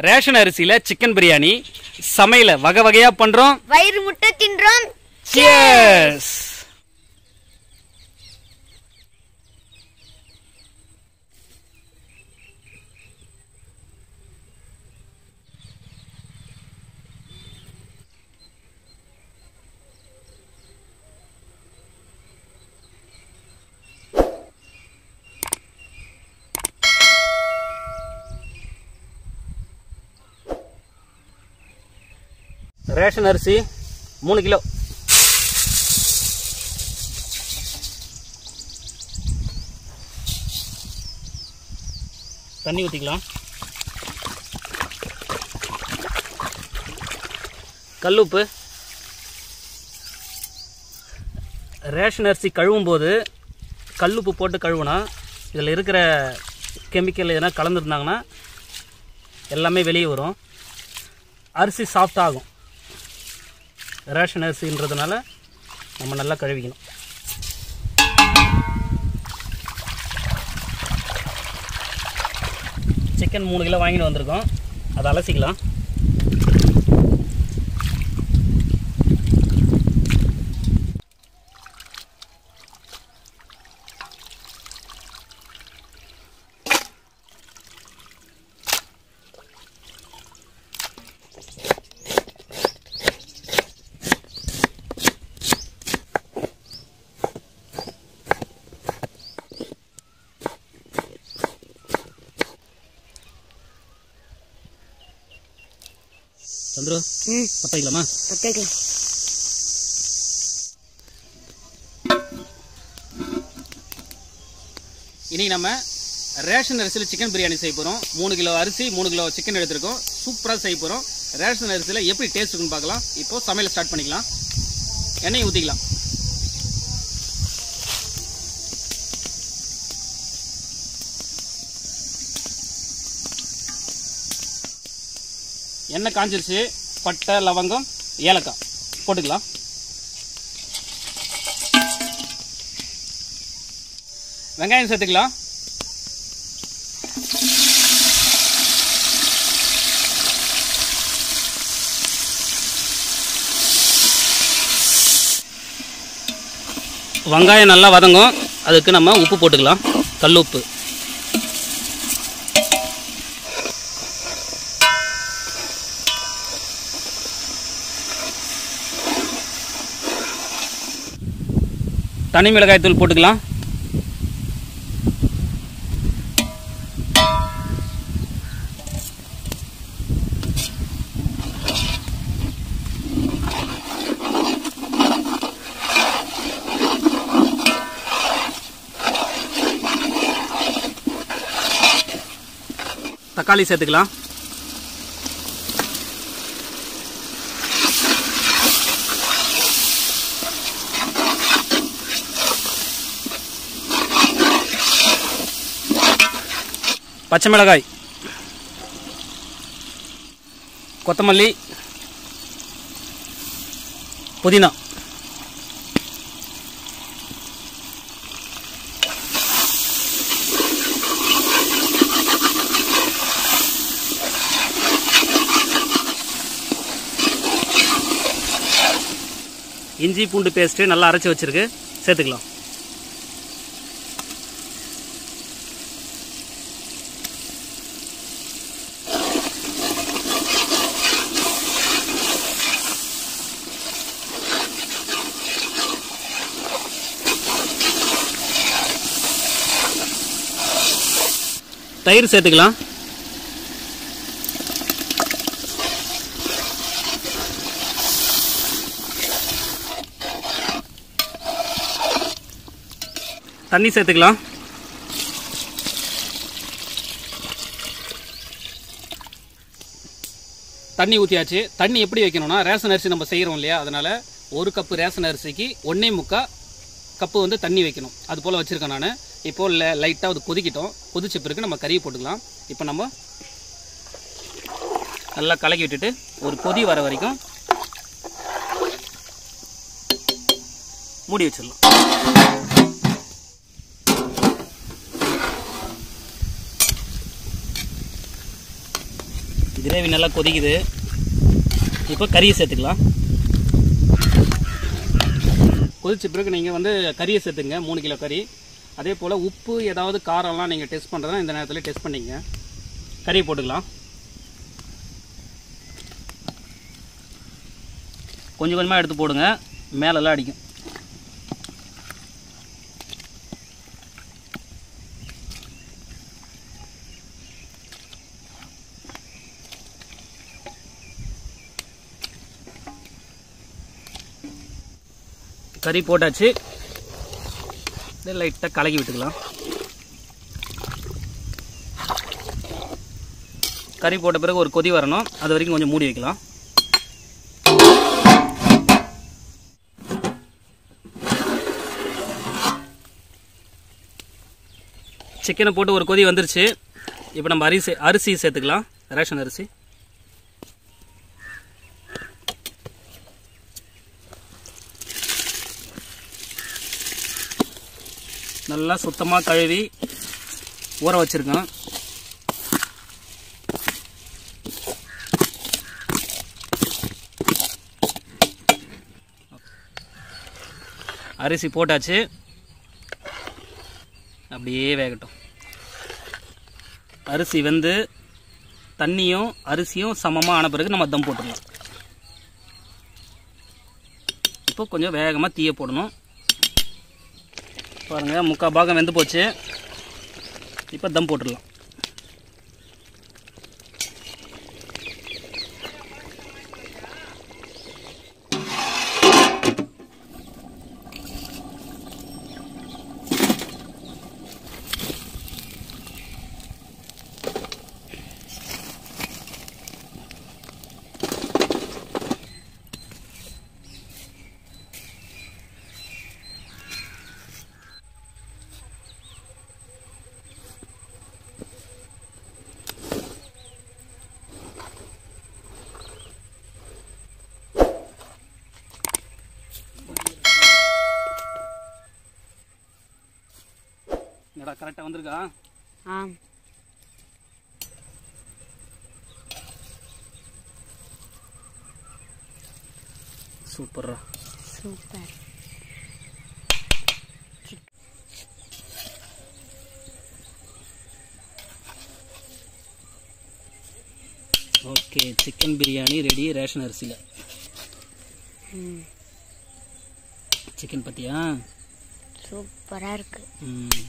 Ration அரிசியில chicken biryani சமையல வகை வகையா பண்றோம் வயிறு முட்டை தின்றோம் Cheers! ரேஷன் அரிசி மூணு கிலோ தண்ணி ஊற்றிக்கலாம் கல்லுப்பு ரேஷன் அரிசி கழுவும் போது கல்லுப்பு போட்டு கழுவுனா இதில் இருக்கிற கெமிக்கல் எதனா கலந்துருந்தாங்கன்னா எல்லாமே வெளியே வரும் அரிசி சாஃப்ட் ஆகும் ரேஷன் அரிசின்றதுனால நம்ம நல்லா கழுவிக்கணும் சிக்கன் மூணு கிலோ வாங்கிட்டு வந்திருக்கோம் அதை அலசிக்கலாம் சந்துரு ம் பத்த வைக்கலாமா பத்தேக்கலாம் இன்னைக்கு நம்ம ரேஷன் அரிசியில் சிக்கன் பிரியாணி செய்ய போகிறோம் மூணு கிலோ அரிசி மூணு கிலோ சிக்கன் எடுத்திருக்கோம் சூப்பராக செய்ய போகிறோம் ரேஷன் அரிசியில் எப்படி டேஸ்ட் இருக்குன்னு பார்க்கலாம் இப்போ சமையல் ஸ்டார்ட் பண்ணிக்கலாம் எண்ணெய் ஊற்றிக்கலாம் எண்ணெய் காஞ்சிருச்சு பட்டை லவங்கம் ஏலக்காய் போட்டுக்கலாம் வெங்காயம் சேர்த்துக்கலாம் வெங்காயம் நல்லா வதங்கும் அதுக்கு நம்ம உப்பு போட்டுக்கலாம் கல் உப்பு தனி மிளகாய் தூள் போட்டுக்கலாம் தக்காளி சேர்த்துக்கலாம் பச்சை மிளகாய் கொத்தமல்லி புதினா இஞ்சி பூண்டு பேஸ்ட்டு நல்லா அரைச்சி வச்சிருக்கு சேர்த்துக்கலாம் தயிர் சேர்த்துக்கலாம் தண்ணி சேர்த்துக்கலாம் தண்ணி ஊற்றியாச்சு தண்ணி எப்படி வைக்கணும்னா ரேஷன் அரிசி நம்ம செய்கிறோம் இல்லையா அதனால் ஒரு கப்பு ரேஷன் அரிசிக்கு ஒன்றே முக்கா கப்பு வந்து தண்ணி வைக்கணும் அது போல் வச்சுருக்கேன் நான் இப்போ லைட்டாக அது கொதிக்கிட்டோம் கொதிச்ச பிறகு நம்ம கறியை போட்டுக்கலாம் இப்போ நம்ம நல்லா கலக்கி விட்டுட்டு ஒரு கொதி வர வரைக்கும் மூடி வச்சிடலாம் கிரேவி நல்லா கொதிக்குது இப்போ கறியை சேர்த்துக்கலாம் கொதிச்ச பிறகு நீங்கள் வந்து கறியை சேர்த்துங்க மூணு கிலோ கறி அதே போல் உப்பு ஏதாவது காரம்லாம் நீங்கள் டெஸ்ட் பண்ணுறதுனா இந்த நேரத்தில் டெஸ்ட் பண்ணிங்க கறியை போட்டுக்கலாம் கொஞ்சம் கொஞ்சமாக எடுத்து போடுங்க மேலெல்லாம் அடிக்கும் கறி போட்டாச்சு இதை லைட்டாக கலக்கி விட்டுக்கலாம் கறி போட்ட பிறகு ஒரு கொதி வரணும் அது வரைக்கும் கொஞ்சம் மூடி வைக்கலாம் சிக்கனை போட்டு ஒரு கொதி வந்துருச்சு இப்போ நம்ம அரிசி அரிசி சேர்த்துக்கலாம் ரேஷன் அரிசி நல்லா சுத்தமாக கழுவி ஊற வச்சுருக்கேன் அரிசி போட்டாச்சு அப்படியே வேகட்டும் அரிசி வந்து தண்ணியும் அரிசியும் சமமாக ஆன பிறகு நம்ம தம் போட்டுடலாம் இப்போ கொஞ்சம் வேகமாக தீய போடணும் பாருங்கள் முக்கால் பாகம் வெந்து போச்சு இப்போ தம் போட்டுடலாம் என்னடா கரெக்டாக வந்திருக்கா ஆம் சூப்பர்ரா super okay chicken biryani ready ration அரிசியில் ம் சிக்கன் பத்தியா சூப்பராக இருக்கு ம்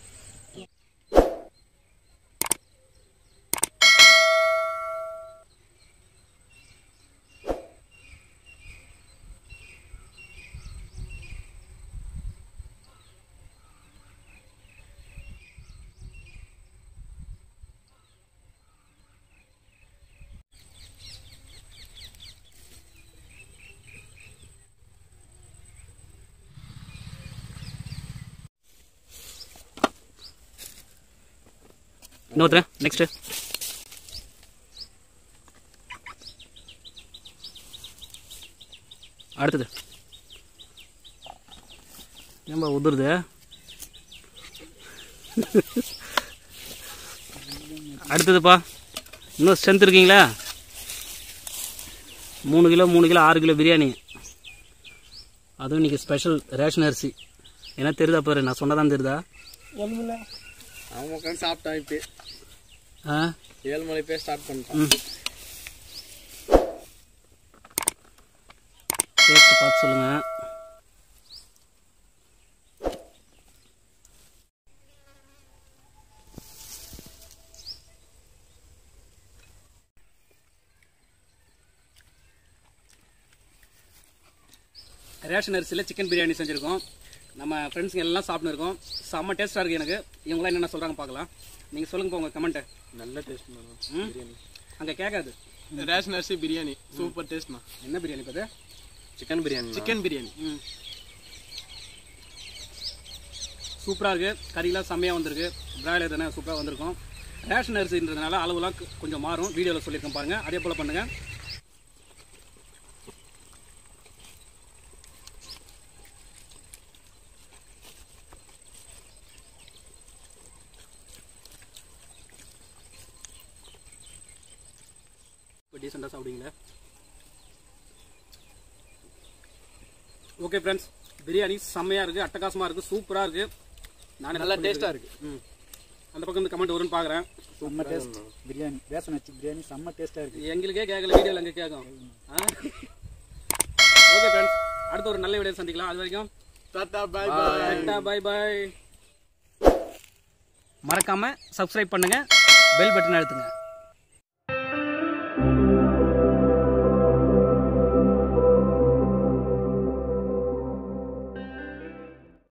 இன்னொருத்தர நெக்ஸ்ட்டு அடுத்தது ஏன்பா உதுருது அடுத்ததுப்பா இன்னும் ஸ்ட்ரென்த் இருக்கீங்களா மூணு கிலோ மூணு கிலோ ஆறு கிலோ பிரியாணி அதுவும் இன்னைக்கு ஸ்பெஷல் ரேஷன் அரிசி என்ன தெரியுதா பாரு நான் சொன்னதான் தெரியுதா அவன் உட்காந்து சாப்பிட்டான் இப்போ ஆ ஏழு மணி பேர் ஸ்டார்ட் பண்ணிட்டான் ம் டேஸ்ட் பார்த்து சொல்லுங்க ரேஷன் அரிசியில் சிக்கன் பிரியாணி செஞ்சுருக்கோம் நம்ம ஃப்ரெண்ட்ஸுங்க எல்லாம் சாப்பிட்டு இருக்கோம் செம்ம டேஸ்ட்டாக இருக்குது எனக்கு இவங்களாம் என்னென்ன சொல்கிறாங்க பார்க்கலாம் நீங்கள் சொல்லுங்க உங்கள் கமெண்ட்டை நல்ல டேஸ்ட் ம் அங்கே கேட்காது ரேஷன் அரிசி பிரியாணி சூப்பர் டேஸ்ட்ண்ணா என்ன பிரியாணி பார்த்து சிக்கன் பிரியாணி சிக்கன் பிரியாணி ம் சூப்பராக இருக்குது கறியெலாம் செம்மையாக வந்திருக்கு பிராய்லர் தானே சூப்பராக வந்திருக்கும் ரேஷன் அரிசின்றதுனால அளவுலாம் கொ- கொஞ்சம் மாறும் வீடியோவில் சொல்லியிருக்கேன் பாருங்கள் அதே போல் பண்ணுங்கள் இப்போ டீசெண்டாக சாப்பிடுவீங்களா ஓகே ஃப்ரெண்ட்ஸ் பிரியாணி செம்மையாக இருக்குது அட்டகாசமாக இருக்குது சூப்பராக இருக்குது நானே நல்லா நல்லா டேஸ்டா டேஸ்ட்டாக இருக்கு ம் அந்த பக்கம் வந்து கமெண்ட் வரும்னு பார்க்குறேன் செம்ம டேஸ்ட் பிரியாணி ரேஷன் அரிசி பிரியாணி செம்ம டேஸ்ட்டாக இருக்குது எங்களுக்கே கேட்கல வீடியோவில் அங்கே கேட்கும் ஓகே ஃப்ரெண்ட்ஸ் அடுத்த ஒரு நல்ல வீடியோ சந்திக்கலாம் அது வரைக்கும் tata bye bye tata bye bye மறக்காம சப்ஸ்கிரைப் பண்ணுங்க பெல் பட்டன் அழுத்துங்க